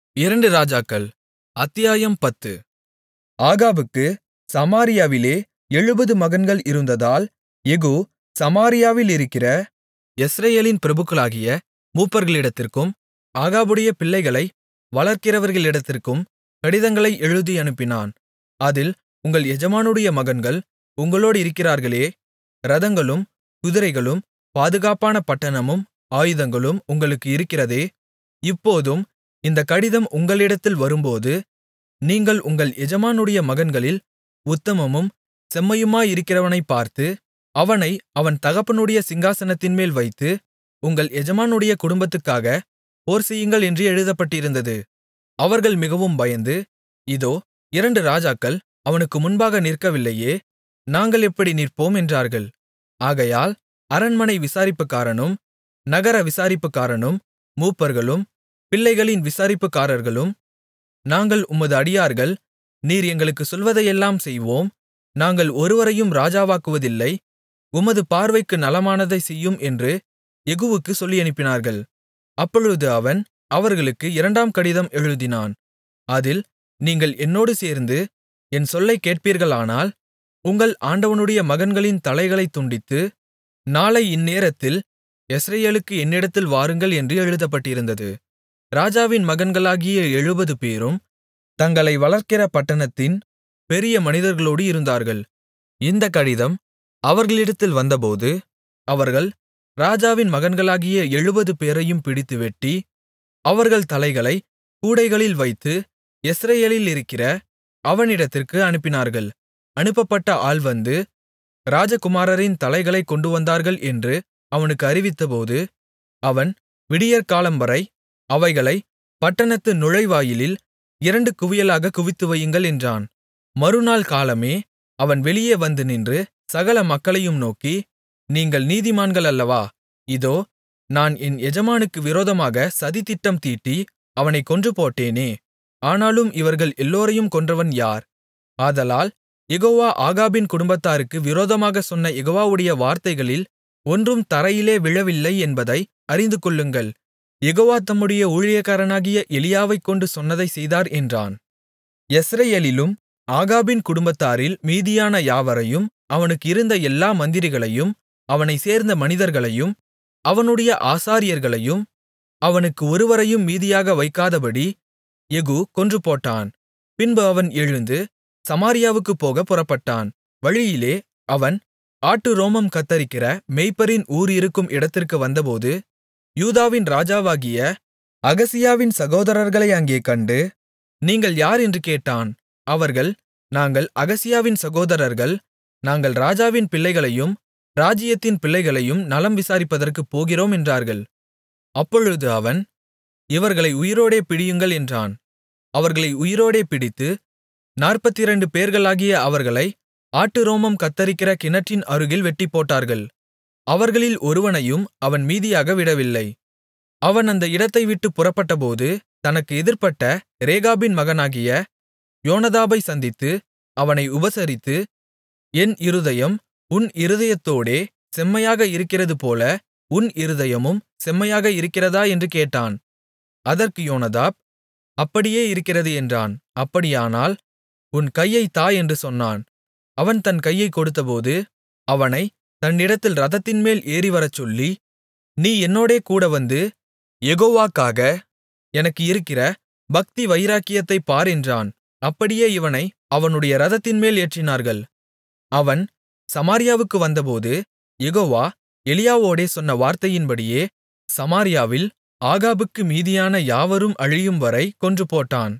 இரண்டு ராஜாக்கள் அத்தியாயம் பத்து ஆகாபுக்கு சமாரியாவிலே எழுபது மகன்கள் இருந்ததால் யெகூ சமாரியாவிலிருக்கிற யெஸ்ரயேலின் பிரபுக்களாகிய மூப்பர்களிடத்திற்கும் ஆகாபுடைய பிள்ளைகளை வளர்க்கிறவர்களிடத்திற்கும் கடிதங்களை எழுதி அனுப்பினான் அதில் உங்கள் எஜமானுடைய மகன்கள் உங்களோடிருக்கிறார்களே இரதங்களும் குதிரைகளும் பாதுகாப்பான பட்டணமும் ஆயுதங்களும் உங்களுக்கு இருக்கிறதே இப்போதும் இந்தக் கடிதம் உங்களிடத்தில் வரும்போது நீங்கள் உங்கள் எஜமானுடைய மகன்களில் உத்தமமும் செம்மையுமாயிருக்கிறவனைப் பார்த்து அவனை அவன் தகப்பனுடைய சிங்காசனத்தின்மேல் வைத்து உங்கள் எஜமானுடைய குடும்பத்துக்காகப் போர்செய்யுங்கள் என்று எழுதப்பட்டிருந்தது அவர்கள் மிகவும் பயந்து இதோ இரண்டு ராஜாக்கள் அவனுக்கு முன்பாக நிற்கவில்லையே நாங்கள் எப்படி நிற்போம் என்றார்கள் ஆகையால் அரண்மனை விசாரிப்புக்காரனும் நகர விசாரிப்புக்காரனும் மூப்பர்களும் பிள்ளைகளின் விசாரிப்புக்காரர்களும் நாங்கள் உமது அடியார்கள் நீர் எங்களுக்குச் சொல்வதையெல்லாம் செய்வோம் நாங்கள் ஒருவரையும் ராஜாவாக்குவதில்லை உமது பார்வைக்கு நலமானதைச் செய்யும் என்று யெகூவுக்குச் சொல்லியனுப்பினார்கள் அப்பொழுது அவன் அவர்களுக்கு இரண்டாம் கடிதம் எழுதினான் அதில் நீங்கள் என்னோடு சேர்ந்து என் சொல்லைக் கேட்பீர்களானால் உங்கள் ஆண்டவனுடைய மகன்களின் தலைகளைத் துண்டித்து நாளை இந்நேரத்தில் யெஸ்ரயேலுக்கு என்னிடத்தில் வாருங்கள் என்று எழுதப்பட்டிருந்தது ராஜாவின் மகன்களாகிய எழுபது பேரும் தங்களை வளர்க்கிற பட்டணத்தின் பெரிய மனிதர்களோடு இருந்தார்கள் இந்தக் கடிதம் அவர்களிடத்தில் வந்தபோது அவர்கள் ராஜாவின் மகன்களாகிய எழுபது பேரையும் பிடித்து வெட்டி அவர்கள் தலைகளை கூடைகளில் வைத்து யெஸ்ரயேலிலிருக்கிற அவனிடத்திற்கு அனுப்பினார்கள் அனுப்பப்பட்ட ஆள் வந்து ராஜகுமாரரின் தலைகளைக் கொண்டுவந்தார்கள் என்று அவனுக்கு அறிவித்தபோது அவன் விடியற்காலம்வரை அவைகளை பட்டணத்து நுழைவாயிலில் இரண்டு குவியலாகக் குவித்துவையுங்கள் என்றான் மறுநாள் காலமே அவன் வெளியே வந்து நின்று சகல மக்களையும் நோக்கி நீங்கள் நீதிமான்கள் அல்லவா இதோ நான் என் எஜமானுக்கு விரோதமாக சதித்திட்டம் தீட்டி அவனைக் கொன்றுபோட்டேனே ஆனாலும் இவர்கள் எல்லோரையும் கொன்றவன் யார் ஆதலால் யெகோவா ஆகாபின் குடும்பத்தாருக்கு விரோதமாகச் சொன்ன யெகோவாவுடைய வார்த்தைகளில் ஒன்றும் தரையிலே விழவில்லை என்பதை அறிந்துகொள்ளுங்கள் யெகோவா தம்முடைய ஊழியக்காரனாகிய எலியாவைக் கொண்டு சொன்னதைச் செய்தார் என்றான் யெஸ்ரயேலிலும் ஆகாபின் குடும்பத்தாரில் மீதியான யாவரையும் அவனுக்கு இருந்த எல்லா மந்திரிகளையும் அவனைச் சேர்ந்த மனிதர்களையும் அவனுடைய ஆசாரியர்களையும் அவனுக்கு ஒருவரையும் மீதியாக வைக்காதபடி யெகூ கொன்றுபோட்டான் பின்பு அவன் எழுந்து சமாரியாவுக்குப் போகப் புறப்பட்டான் வழியிலே அவன் ஆட்டு ரோமம் கத்தரிக்கிற மேய்ப்பரின் ஊர் இருக்கும் இடத்திற்கு வந்தபோது யூதாவின் ராஜாவாகிய அகசியாவின் சகோதரர்களை அங்கே கண்டு நீங்கள் யார் என்று கேட்டான் அவர்கள் நாங்கள் அகசியாவின் சகோதரர்கள் நாங்கள் ராஜாவின் பிள்ளைகளையும் ராஜ்ஜியத்தின் பிள்ளைகளையும் நலம் விசாரிப்பதற்குப் போகிறோம் என்றார்கள் அப்பொழுது அவன் இவர்களை உயிரோடே பிடியுங்கள் என்றான் அவர்களை உயிரோடே பிடித்து நாற்பத்திரண்டு பேர்களாகிய அவர்களை ஆட்டு ரோமம் கத்தரிக்கிற கிணற்றின் அருகில் வெட்டிப்போட்டார்கள் அவர்களில் ஒருவனையும் அவன் மீதியாக விடவில்லை அவன் அந்த இடத்தை விட்டுப் புறப்பட்டபோது தனக்கு எதிர்ப்பட்ட ரேகாபின் மகனாகிய யோனதாபை சந்தித்து அவனை உபசரித்து என் இருதயம் உன் இருதயத்தோடே செம்மையாக இருக்கிறதுபோல உன் இருதயமும் செம்மையாக இருக்கிறதா என்று கேட்டான் அதற்கு யோனதாப் அப்படியே இருக்கிறது என்றான் அப்படியானால் உன் கையைத் தா என்று சொன்னான் அவன் தன் கையைக் கொடுத்தபோது அவனை தன்னிடத்தில் இரதத்தின்மேல் ஏறிவரச்சொல்லி நீ என்னோடே கூட வந்து யெகோவாக்காக எனக்கு இருக்கிற பக்தி வைராக்கியத்தைப் பார் என்றான் அப்படியே இவனை அவனுடைய இரதத்தின்மேல் ஏற்றினார்கள் அவன் சமாரியாவுக்கு வந்தபோது யெகோவா எலியாவோடே சொன்ன வார்த்தையின்படியே சமாரியாவில் ஆகாபுக்கு மீதியான யாவரும் அழியும்வரை கொன்றுபோட்டான்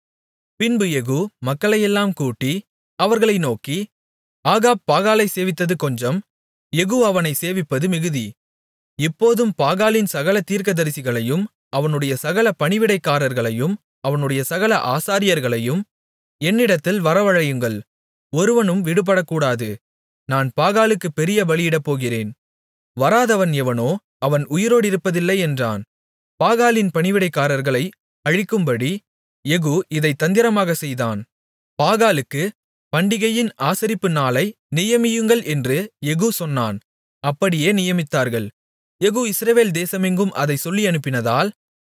பின்பு யெகூ மக்களையெல்லாம் கூட்டி அவர்களை நோக்கி ஆகாப் பாகாலை சேவித்தது கொஞ்சம் யெகூ அவனை சேவிப்பது மிகுதி இப்போதும் பாகாலின் சகல தீர்க்கதரிசிகளையும் அவனுடைய சகல பணிவிடைக்காரர்களையும் அவனுடைய சகல ஆசாரியர்களையும் என்னிடத்தில் வரவழையுங்கள் ஒருவனும் விடுபடக்கூடாது நான் பாகாலுக்குப் பெரிய பலியிடப் வராதவன் எவனோ அவன் உயிரோடிருப்பதில்லை என்றான் பாகாலின் பணிவிடைக்காரர்களை அழிக்கும்படி யெகூ இதைத் தந்திரமாகச் செய்தான் பாகாலுக்கு பண்டிகையின் ஆசரிப்பு நாளை நியமியுங்கள் என்று யெகூ சொன்னான் அப்படியே நியமித்தார்கள் யெகூ இஸ்ரவேல் தேசமெங்கும் அதைச் சொல்லியனுப்பினதால்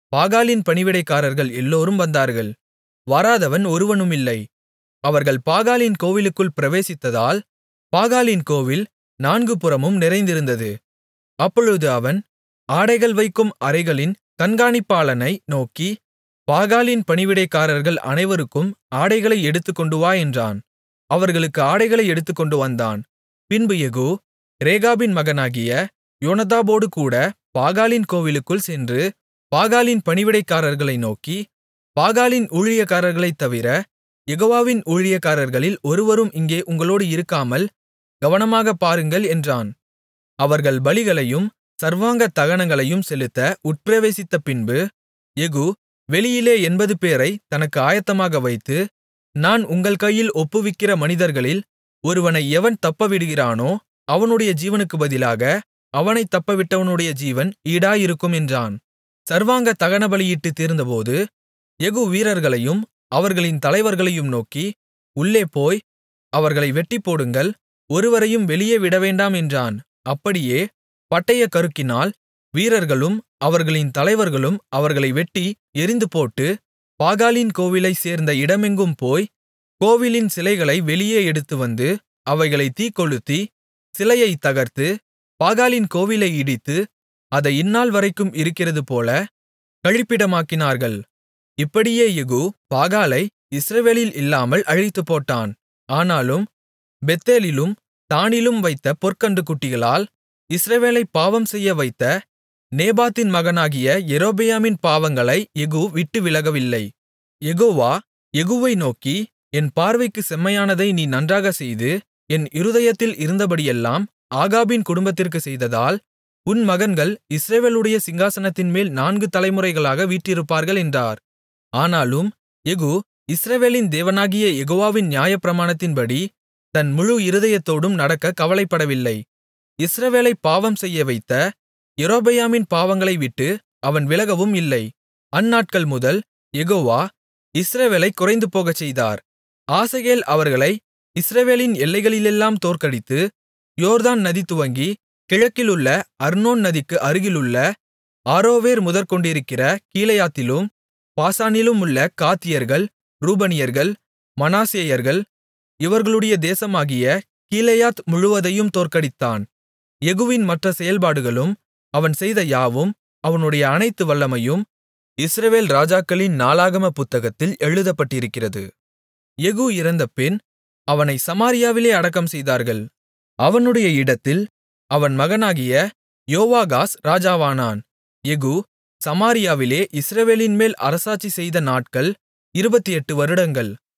பாகாலின் பணிவிடைக்காரர்கள் எல்லோரும் வந்தார்கள் வராதவன் ஒருவனுமில்லை அவர்கள் பாகாலின் கோவிலுக்குள் பிரவேசித்ததால் பாகாலின் கோவில் நான்கு புறமும் நிறைந்திருந்தது அப்பொழுது அவன் ஆடைகள் வைக்கும் அறைகளின் கண்காணிப்பாளனை நோக்கி பாகாலின் பணிவிடைக்காரர்கள் அனைவருக்கும் ஆடைகளை எடுத்துக்கொண்டு வா என்றான் அவர்களுக்கு ஆடைகளை எடுத்துக்கொண்டு வந்தான் பின்பு யெகூ ரேகாபின் மகனாகிய யோனதாபோடு கூட பாகாலின் கோவிலுக்குள் சென்று பாகாலின் பணிவிடைக்காரர்களை நோக்கி பாகாலின் ஊழியக்காரர்களைத் தவிர யெகோவாவின் ஊழியக்காரர்களில் ஒருவரும் இங்கே உங்களோடு இருக்காமல் கவனமாகப் பாருங்கள் என்றான் அவர்கள் பலிகளையும் சர்வாங்க தகனங்களையும் செலுத்த உட்பிரவேசித்த பின்பு யெகூ வெளியிலே எண்பது பேரை தனக்கு ஆயத்தமாக வைத்து நான் உங்கள் கையில் ஒப்புவிக்கிற மனிதர்களில் ஒருவனை எவன் தப்பவிடுகிறானோ அவனுடைய ஜீவனுக்கு பதிலாக அவனைத் தப்பவிட்டவனுடைய ஜீவன் ஈடாயிருக்கும் என்றான் சர்வாங்க தகனபலியிட்டுத் தீர்ந்தபோது யெகூ வீரர்களையும் அவர்களின் தலைவர்களையும் நோக்கி உள்ளே போய் அவர்களை வெட்டிப்போடுங்கள் ஒருவரையும் வெளியே விடவேண்டாம் என்றான் அப்படியே பட்டயக்கருக்கினால் வீரர்களும் அவர்களின் தலைவர்களும் அவர்களை வெட்டி எறிந்துபோட்டு பாகாலின் கோவிலைச் சேர்ந்த இடமெங்கும் போய் கோவிலின் சிலைகளை வெளியே எடுத்துவந்து அவைகளைத் தீக்கொளுத்தி சிலையைத் தகர்த்து பாகாலின் கோவிலை இடித்து அதை இந்நாள் வரைக்கும் இருக்கிறதுபோல கழிப்பிடமாக்கினார்கள் இப்படியே யெகூ பாகாலை இஸ்ரவேலில் இல்லாமல் அழித்துப்போட்டான் ஆனாலும் பெத்தேலிலும் தாணிலும் வைத்த பொற்கன்றுக்குட்டிகளால் இஸ்ரவேலைப் பாவம் செய்ய வைத்த நேபாத்தின் மகனாகிய யெரொபெயாமின் பாவங்களை யெகூ விட்டு விலகவில்லை யெகோவா யெகூவை நோக்கி என் பார்வைக்குச் செம்மையானதை நீ நன்றாகச் செய்து என் இருதயத்தில் இருந்தபடியெல்லாம் ஆகாபின் குடும்பத்திற்குச் செய்ததால் உன் மகன்கள் இஸ்ரவேலுடைய சிங்காசனத்தின்மேல் நான்கு தலைமுறைகளாக வீற்றிருப்பார்கள் என்றார் ஆனாலும் யெகூ இஸ்ரவேலின் தேவனாகிய யெகோவாவின் நியாயப்பிரமாணத்தின்படி தன் முழு இருதயத்தோடும் நடக்க கவலைப்படவில்லை இஸ்ரவேலைப் பாவம் செய்ய வைத்த யெரொபெயாமின் பாவங்களை விட்டு அவன் விலகவும் இல்லை அந்நாட்கள் முதல் யெகோவா இஸ்ரவேலைக் குறைந்து போகச் செய்தார் ஆசகேல் அவர்களை இஸ்ரவேலின் எல்லைகளிலெல்லாம் தோற்கடித்து யோர்தான் நதி துவங்கி கிழக்கிலுள்ள அர்னோன் நதிக்கு அருகிலுள்ள ஆரோவேர் முதற்கொண்டிருக்கிற கீலேயாத்திலும் பாசானிலும் உள்ள காத்தியர்கள் ரூபனியர்கள் மனாசேயர்கள் இவர்களுடைய தேசமாகிய கீலேயாத் முழுவதையும் தோற்கடித்தான் யெகூவின் மற்ற செயல்பாடுகளும் அவன் செய்த யாவும் அவனுடைய அனைத்து வல்லமையும் இஸ்ரவேல் ராஜாக்களின் நாளாகம புத்தகத்தில் எழுதப்பட்டிருக்கிறது யெகூ இறந்தபின் அவனை சமாரியாவிலே அடக்கம் செய்தார்கள் அவனுடைய இடத்தில் அவன் மகனாகிய யோவாகாஸ் ராஜாவானான் யெகூ சமாரியாவிலே இஸ்ரவேலின்மேல் அரசாட்சி செய்த நாட்கள் இருபத்தெட்டு வருடங்கள்